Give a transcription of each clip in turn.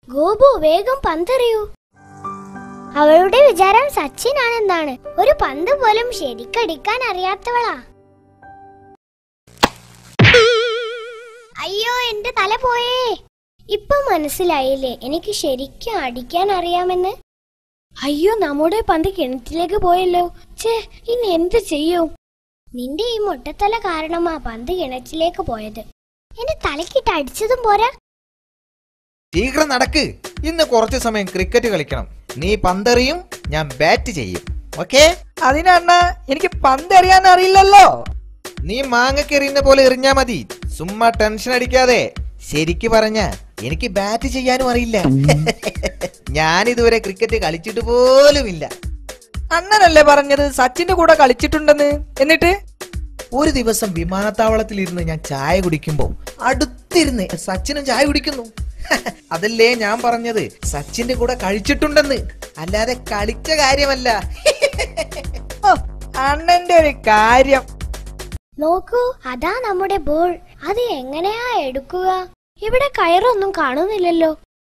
ഗോപു വേഗം പന്തെറിയൂ അവളുടെ വിചാരം സച്ചിനാണെന്നാണ് ഒരു പന്ത് പോലും ശരിക്കടിക്കാൻ അറിയാത്തവളാ അയ്യോ എന്റെ തല പോയേ ഇപ്പൊ മനസ്സിലായില്ലേ എനിക്ക് ശരിക്കും അടിക്കാൻ അറിയാമെന്ന് അയ്യോ നമ്മുടെ പന്ത് കിണറ്റിലേക്ക് പോയല്ലോ ഛേ ഇനി എന്ത് ചെയ്യും നിന്റെ ഈ മുട്ടത്തല കാരണമാ പന്ത് കിണറ്റിലേക്ക് പോയത് എന്റെ തലക്കിട്ട് അടിച്ചതും പോരാ ശീഘ്രം നടക്ക് ഇന്ന് കുറച്ച് സമയം ക്രിക്കറ്റ് കളിക്കണം നീ പന്തെറിയും ഞാൻ ബാറ്റ് ചെയ്യും ഓക്കേ അതിനണ്ണ എനിക്ക് പന്തെറിയാൻ അറിയില്ലല്ലോ നീ മാങ്ങക്കെറിയുന്ന പോലെ എറിഞ്ഞാ മതി സുമ്മാ ടെൻഷൻ അടിക്കാതെ ശരിക്ക് പറഞ്ഞ എനിക്ക് ബാറ്റ് ചെയ്യാനും അറിയില്ല ഞാൻ ഇതുവരെ ക്രിക്കറ്റ് കളിച്ചിട്ട് പോലുമില്ല അണ്ണനല്ലേ പറഞ്ഞത് സച്ചിന്റെ കൂടെ കളിച്ചിട്ടുണ്ടെന്ന് എന്നിട്ട് ഒരു ദിവസം വിമാനത്താവളത്തിൽ ഇരുന്ന് ഞാൻ ചായ കുടിക്കുമ്പോ അടുത്തിരുന്ന് സച്ചിനും ചായ കുടിക്കുന്നു അതല്ലേ ഞാൻ പറഞ്ഞത് സച്ചിന്റെ കൂടെ കഴിച്ചിട്ടുണ്ടെന്ന് അല്ലാതെ കളിച്ച കാര്യമല്ല ഓ, അണ്ണന്റെ ഒരു കാര്യം നോക്കൂ അതാ നമ്മുടെ ബോൾ അത് എങ്ങനെയാ എടുക്കുക ഇവിടെ കയറൊന്നും കാണുന്നില്ലല്ലോ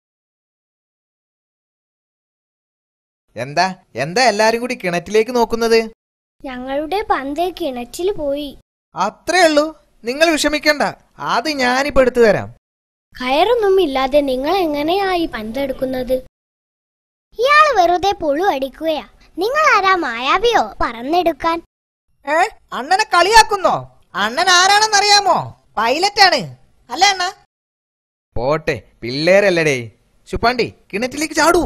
എന്താ എന്താ എല്ലാരും കൂടി കിണറ്റിലേക്ക് നോക്കുന്നത് ഞങ്ങളുടെ പന്ത് കിണറ്റിൽ പോയി അത്രേ ഉള്ളൂ നിങ്ങൾ വിഷമിക്കണ്ട അത് ഞാനിപ്പോ എടുത്തു തരാം കയറൊന്നും ഇല്ലാതെ നിങ്ങൾ എങ്ങനെയാ ഈ പന്ത് എടുക്കുന്നത് ഇയാള് വെറുതെ പുഴു അടിക്കുകയാ നിങ്ങൾ ആരാ മായാവിയോ പറന്നെടുക്കാൻ ഏ അണ്ണനെ കളിയാക്കുന്നോ അണ്ണൻ ആരാണെന്നറിയാമോ പൈലറ്റ് ആണ് അല്ലേ അണ്ണ പോട്ടെ പിള്ളേരല്ലടേ ശുപ്പാണ്ടി കിണറ്റിലേക്ക് ചാടൂ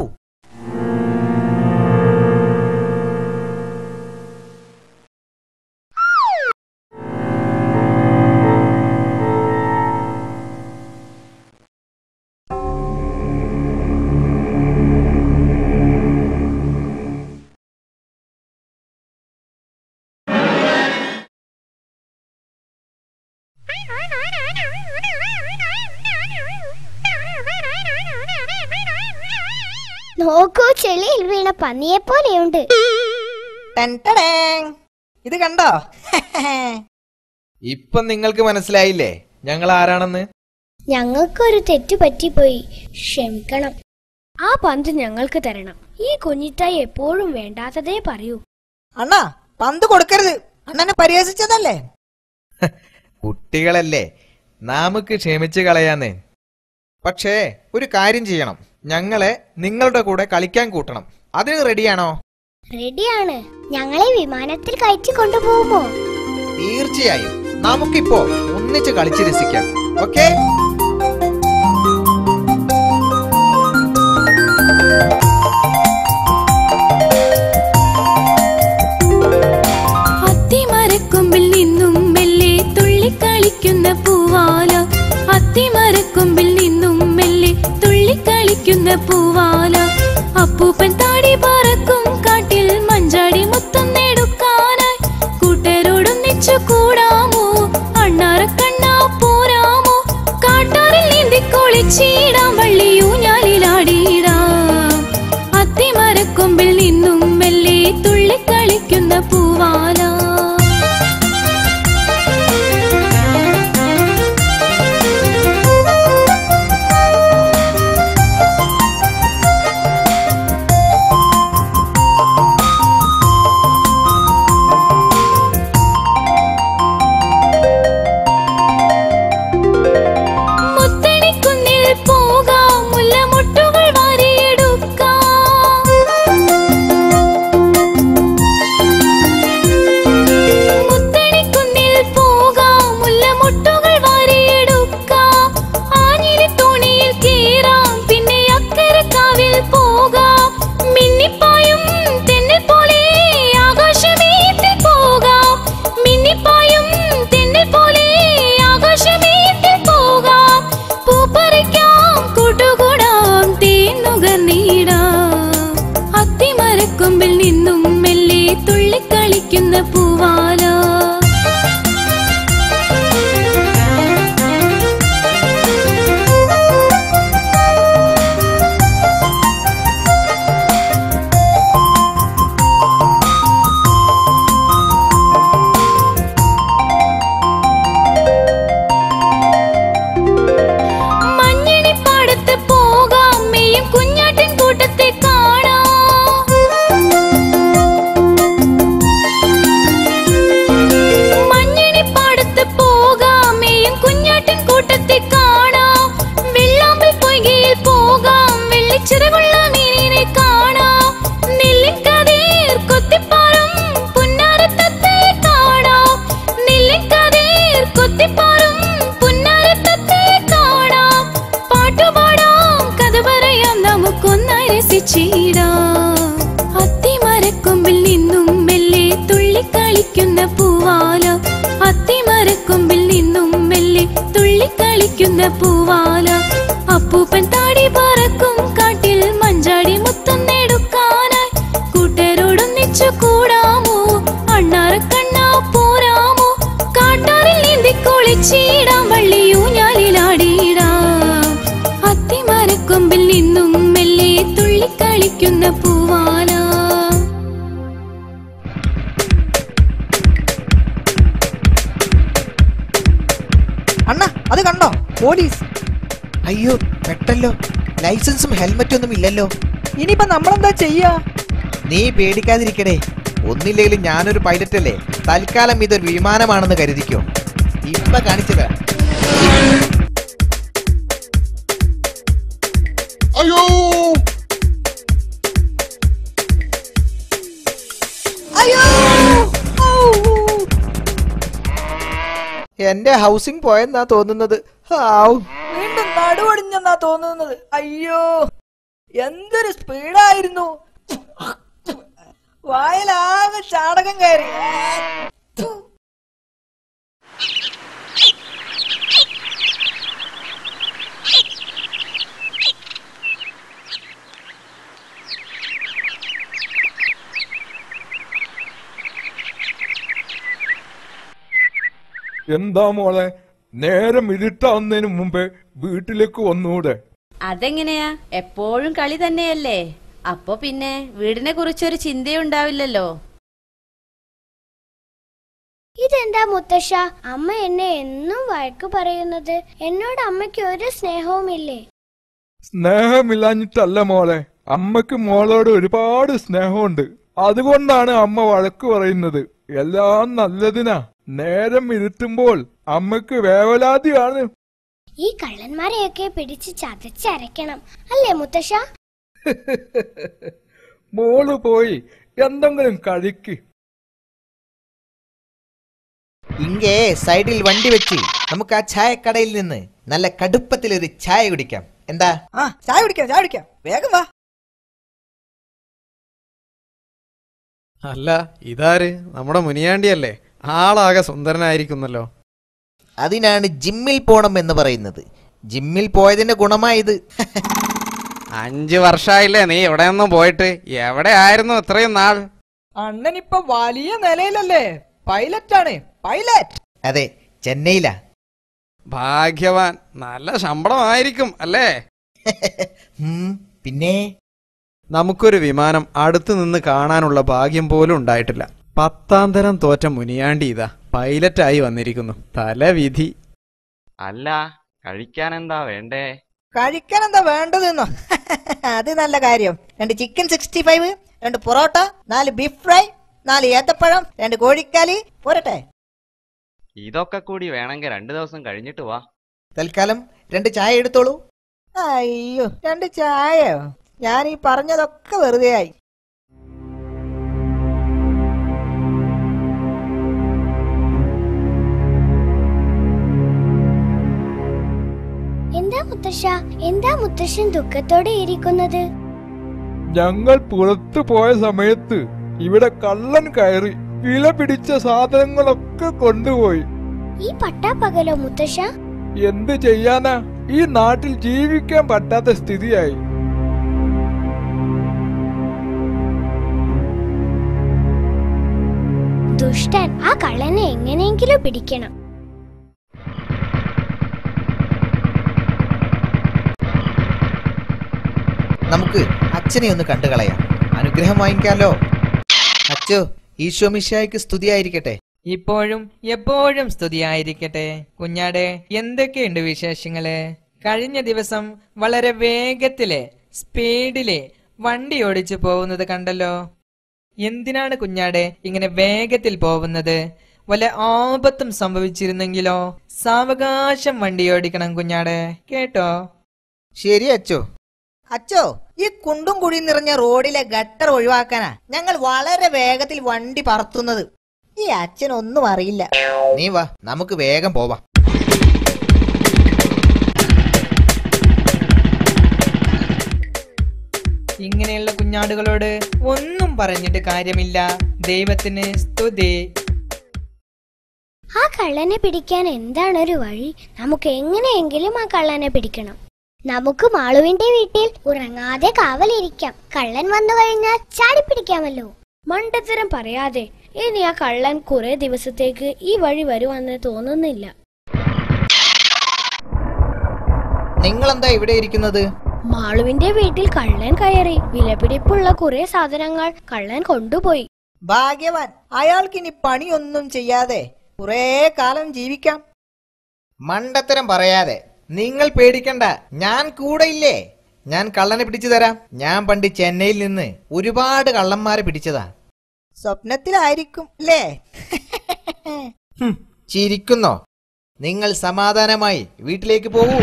നോക്കൂ ചെളിയിൽ വീണ പന്നിയെ പോലെയുണ്ട് ടെൻ ടെടേങ്. ഇത് കണ്ടോ ഇപ്പം നിങ്ങൾക്ക് മനസ്സിലായില്ലേ ഞങ്ങൾ ആരാണെന്ന് ഞങ്ങൾക്കൊരു തെറ്റു പറ്റിപ്പോയി ക്ഷമിക്കണം ആ പന്ത് ഞങ്ങൾക്ക് തരണം ഈ കുഞ്ഞിത്തായി എപ്പോഴും വേണ്ടാത്തതേ പറയൂ അണ്ണാ പന്ത് കൊടുക്കരുത് അണ്ണനെ പരിഹസിച്ചതല്ലേ കുട്ടികളല്ലേ നമുക്ക് ക്ഷമിച്ച് കളയാന്നേ പക്ഷേ ഒരു കാര്യം ചെയ്യണം ഞങ്ങളെ നിങ്ങളുടെ കൂടെ കളിക്കാൻ കൂട്ടണം അതിന് റെഡിയാണോ റെഡിയാണ് ഞങ്ങളെ വിമാനത്തിൽ കയറ്റി കൊണ്ടുപോകുമോ തീർച്ചയായും നമുക്കിപ്പോ ഒന്നിച്ച് കളിച്ച് രസിക്കാം ഓക്കേ അത്തിമരക്കൊമ്പിൽ നിന്നും മെല്ലെ തുള്ളിക്കളിക്കുന്ന പൂവാല അത്തിമരക്കൊമ്പിൽ നിന്നും മെല്ലെ തുള്ളിക്കളിക്കുന്ന പൂവാല അപ്പൂപ്പൻ താടി പറക്കും കാട്ടിൽ മഞ്ചാടി മുത്തം നേടുക്കാനായി കൂട്ടരോടൊന്നിച്ചു കൂടാമോ അണ്ണാറക്കണ്ണാ പോരാമോ കാട് പറക്കും കാട്ടിൽ മഞ്ചാടി മുത്തം നേടുക്കാനായി കൂട്ടരോടൊന്നിച്ചു കൂടാമോ അണ്ണാറക്കണ്ണാ പോരാമോ കാട്ടാറിൽ നീന്തി കുളിച്ചിടാം വള്ളിയൂഞ്ഞാലിലാടിയിടാം അത്തിമരക്കൊമ്പിൽ നിന്നും മെല്ലെ തുള്ളിക്കളിക്കുന്ന പൂവാല അണ്ണ അത് കണ്ടോ പോലീസ് അയ്യോ പെട്ടല്ലോ ലൈസൻസും ഹെൽമറ്റും ഒന്നും ഇല്ലല്ലോ ഇനിയിപ്പോ നമ്മളെന്താ ചെയ്യാ നീ പേടിക്കാതിരിക്കടേ ഒന്നില്ലെങ്കിലും ഞാനൊരു പൈലറ്റ് അല്ലേ തൽക്കാലം ഇതൊരു വിമാനമാണെന്ന് കരുതിക്കോ ഇപ്പൊ കാണിച്ചതാ അയ്യോ അയ്യോ ഔ, ഔ. എന്റെ ഹൗസിംഗ് പോയെന്നാ തോന്നുന്നത് ഹാവ് വീണ്ടും നടുവടിഞ്ഞെന്നാ തോന്നുന്നത് അയ്യോ എന്തൊരു സ്പീഡായിരുന്നു വായിലാകെ ചാടകം കയറി ഥു. എന്താ മോളെ നേരം ഇരുട്ടാവുന്നതിന് മുമ്പേ വീട്ടിലേക്ക് വന്നൂടെ അതെങ്ങനെയാ എപ്പോഴും കളി തന്നെയല്ലേ അപ്പൊ പിന്നെ വീടിനെ കുറിച്ചൊരു ചിന്തയുണ്ടാവില്ലല്ലോ ഇതെന്താ മുത്തശ്ശ അമ്മ എന്നെ എന്നും വഴക്ക് പറയുന്നത് എന്നോട് അമ്മയ്ക്ക് ഒരു സ്നേഹവുമില്ലേ സ്നേഹമില്ലാഞ്ഞിട്ടല്ല മോളെ അമ്മക്ക് മോളോട് ഒരുപാട് സ്നേഹമുണ്ട് അതുകൊണ്ടാണ് അമ്മ വഴക്ക് പറയുന്നത് എല്ലാം നല്ലതിനാ നേരം ഇരുട്ടുമ്പോൾ അമ്മക്ക് വേവലാതിയാണ് ഈ കള്ളന്മാരെയൊക്കെ പിടിച്ച് ചതച്ചരയ്ക്കണം അല്ലേ മുത്തശ്ശ മോള് പോയി എന്തെങ്കിലും കഴിക്ക് ഇങ്ങേ സൈഡിൽ വണ്ടി വെച്ച് നമുക്ക് ആ ചായക്കടയിൽ നിന്ന് നല്ല കടുപ്പത്തിൽ ഒരു ചായ കുടിക്കാം എന്താ ആ ചായ കുടിക്കാം ചായ കുടിക്കാം വേഗം വാ അല്ല ഇതാര് നമ്മുടെ മുനിയാണ്ടിയല്ലേ ആളാകെ സുന്ദരനായിരിക്കുന്നല്ലോ അതിനാണ് ജിമ്മിൽ പോണം എന്ന് പറയുന്നത് ജിമ്മിൽ പോയതിന്റെ ഗുണമായത് അഞ്ചു വർഷമായില്ലേ നീ എവിടെയൊന്നും പോയിട്ട് എവിടെ ആയിരുന്നു ഇത്രയും നാൾ അണ്ണനിപ്പൊ വലിയ നിലയിലല്ലേ പൈലറ്റാണ് പൈലറ്റ് അതെ ചെന്നൈയിലാ ഭാഗ്യവാൻ നല്ല ശമ്പളമായിരിക്കും അല്ലേ ഉം, പിന്നെ നമുക്കൊരു വിമാനം അടുത്തു നിന്ന് കാണാനുള്ള ഭാഗ്യം പോലും ഉണ്ടായിട്ടില്ല പത്താം തരം തോറ്റ മുനിയാണ്ടി ഇതാ പൈലറ്റായി വന്നിരിക്കുന്നു തലവിധി അല്ല കഴിക്കാൻ എന്താ വേണ്ടേ കഴിക്കാൻ എന്താ വേണ്ടതെന്നോ അത് നല്ല കാര്യം രണ്ട് ചിക്കൻ സിക്സ്റ്റി ഫൈവ് രണ്ട് പൊറോട്ട നാല് ബീഫ് ഫ്രൈ നാല് ഏത്തപ്പഴം രണ്ട് കോഴിക്കാലി പോരട്ടെ ഇതൊക്കെ കൂടി വേണമെങ്കിൽ രണ്ടു ദിവസം കഴിഞ്ഞിട്ട് വാ തൽക്കാലം രണ്ട് ചായ എടുത്തോളൂ അയ്യോ രണ്ട് ചായയോ ഞാൻ ഈ പറഞ്ഞതൊക്കെ വെറുതെ ആയി എന്താ മുത്തശ്ശ എന്താ മുത്തശ്ശൻ ദുഃഖത്തോടെ ഇരിക്കുന്നത് ഞങ്ങൾ പുറത്തു പോയ സമയത്ത് ഇവിടെ കള്ളൻ കയറി വില പിടിച്ച സാധനങ്ങളൊക്കെ കൊണ്ടുപോയി ഈ പട്ടാപ്പകലോ മുത്തശ്ശ എന്ത് ചെയ്യാനാ ഈ നാട്ടിൽ ജീവിക്കാൻ പറ്റാത്ത സ്ഥിതിയായി ദുഷ്ടൻ ആ കള്ളനെ എങ്ങനെയെങ്കിലും പിടിക്കണം നമുക്ക് അച്ഛനെ ഒന്ന് കണ്ടു കളയാം അനുഗ്രഹം വാങ്ങിക്കാലോ അച്ചോ ഈശോ മിശായിക്ക് സ്തുതിയായിരിക്കട്ടെ ഇപ്പോഴും എപ്പോഴും സ്തുതിയായിരിക്കട്ടെ കുഞ്ഞാടെ എന്തൊക്കെയുണ്ട് വിശേഷങ്ങള് കഴിഞ്ഞ ദിവസം വളരെ വേഗത്തില് സ്പീഡില് വണ്ടി ഓടിച്ചു പോകുന്നത് കണ്ടല്ലോ എന്തിനാണ് കുഞ്ഞാടെ ഇങ്ങനെ വേഗത്തിൽ പോകുന്നത് വല്ല ആപത്തും സംഭവിച്ചിരുന്നെങ്കിലോ സാവകാശം വണ്ടി ഓടിക്കണം കുഞ്ഞാടെ കേട്ടോ ശരി അച്ചോ അച്ചോ ഈ കുണ്ടും കുഴിയും നിറഞ്ഞ റോഡിലെ ഗട്ടർ ഒഴിവാക്കാനാ ഞങ്ങൾ വളരെ വേഗത്തിൽ വണ്ടി പറത്തുന്നത് ഈ അച്ഛനൊന്നും അറിയില്ല നീ വാ നമുക്ക് വേഗം പോവാം ഇങ്ങനെയുള്ള കുഞ്ഞാടുകളോട് ഒന്നും പറഞ്ഞിട്ട് കാര്യമില്ല ദൈവത്തിന് സ്തുതി ആ കള്ളനെ പിടിക്കാൻ എന്താണ് ഒരു വഴി നമുക്ക് എങ്ങനെയെങ്കിലും ആ കള്ളനെ പിടിക്കണം നമുക്ക് മാളുവിന്റെ വീട്ടിൽ ഉറങ്ങാതെ കാവലിരിക്കാം കള്ളൻ വന്നു കഴിഞ്ഞാൽ ചാടിപ്പിടിക്കാമല്ലോ മണ്ടത്തരം പറയാതെ ഇനി ആ കള്ളൻ കുറെ ദിവസത്തേക്ക് ഈ വഴി വരുമെന്ന് തോന്നുന്നില്ല നിങ്ങൾ എന്താ ഇവിടെ ഇരിക്കുന്നത് മാളുവിന്റെ വീട്ടിൽ കള്ളൻ കയറി വിലപിടിപ്പുള്ള കുറെ സാധനങ്ങൾ കള്ളൻ കൊണ്ടുപോയി ഭാഗ്യവാൻ അയാൾക്ക് ഇനി പണിയൊന്നും ചെയ്യാതെ കുറേ കാലം ജീവിക്കാം മണ്ടത്തരം പറയാതെ നിങ്ങൾ പേടിക്കണ്ട ഞാൻ കൂടെ ഇല്ലേ ഞാൻ കള്ളനെ പിടിച്ചു തരാം ഞാൻ പണ്ട് ചെന്നൈയിൽ നിന്ന് ഒരുപാട് കള്ളന്മാരെ പിടിച്ചതാ സ്വപ്നത്തിലായിരിക്കും അല്ലേ ഹും, ചിരിക്കുന്നോ നിങ്ങൾ സമാധാനമായി വീട്ടിലേക്ക് പോകൂ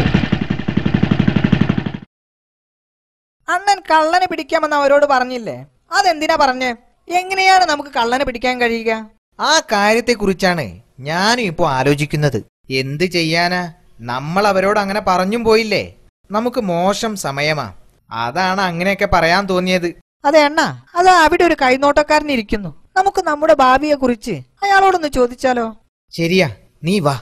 അണ്ണൻ കള്ളനെ പിടിക്കാമെന്ന് അവരോട് പറഞ്ഞില്ലേ അതെന്തിനാ പറഞ്ഞേ എങ്ങനെയാണ് നമുക്ക് കള്ളനെ പിടിക്കാൻ കഴിയുക ആ കാര്യത്തെക്കുറിച്ചാണ് ഞാനും ഇപ്പോ ആലോചിക്കുന്നത് എന്ത് ചെയ്യാനാ നമ്മൾ അവരോട് അങ്ങനെ പറഞ്ഞും പോയില്ലേ നമുക്ക് മോശം സമയമാ അതാണ് അങ്ങനെയൊക്കെ പറയാൻ തോന്നിയത് അതെ അണ്ണ അതാ അവിടെ ഒരു കൈനോട്ടക്കാരൻ ഇരിക്കുന്നു നമുക്ക് നമ്മുടെ ഭാവിയെ കുറിച്ച് അയാളോടൊന്ന് ചോദിച്ചാലോ ശരിയാ നീ വാ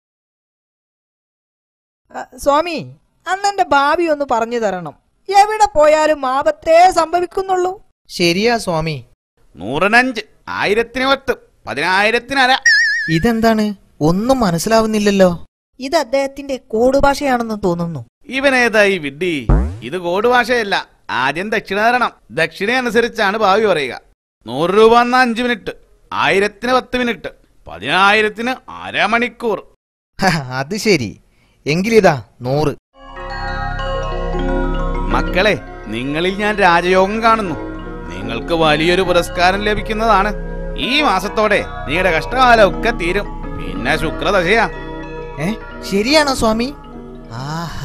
അ, സ്വാമി അണ്ണന്റെ ഭാവി ഒന്ന് പറഞ്ഞു തരണം എവിടെ പോയാലും ആപത്തേ സംഭവിക്കുന്നുള്ളൂ ശരിയാ സ്വാമി നൂറിനഞ്ച് ആയിരത്തിന് പത്ത് പതിനായിരത്തിനര ഇതെന്താണ് ഒന്നും മനസ്സിലാവുന്നില്ലല്ലോ ഇത് അദ്ദേഹത്തിന്റെ കോഡ് ഭാഷയാണെന്ന് തോന്നുന്നു ഇവനേതാ ഈ വിഡ്ഢി ഇത് കോഡ് ഭാഷയല്ല ആദ്യം ദക്ഷിണ തരണം ദക്ഷിണ അനുസരിച്ചാണ് ഭാവി പറയുക നൂറ് രൂപ എന്ന അഞ്ച് മിനിറ്റ് ആയിരത്തിന് പത്ത് മിനിറ്റ് പതിനായിരത്തിന് അരമണിക്കൂർ ഹ, അത് ശരി എങ്കിലിതാ നൂറ് മക്കളെ നിങ്ങളിൽ ഞാൻ രാജയോഗം കാണുന്നു നിങ്ങൾക്ക് വലിയൊരു പുരസ്കാരം ലഭിക്കുന്നതാണ് ഈ മാസത്തോടെ നിങ്ങളുടെ കഷ്ടകാലമൊക്കെ തീരും പിന്നെ ശുക്രദശയാ ഏ ശരിയാണോ സ്വാമി ആഹാ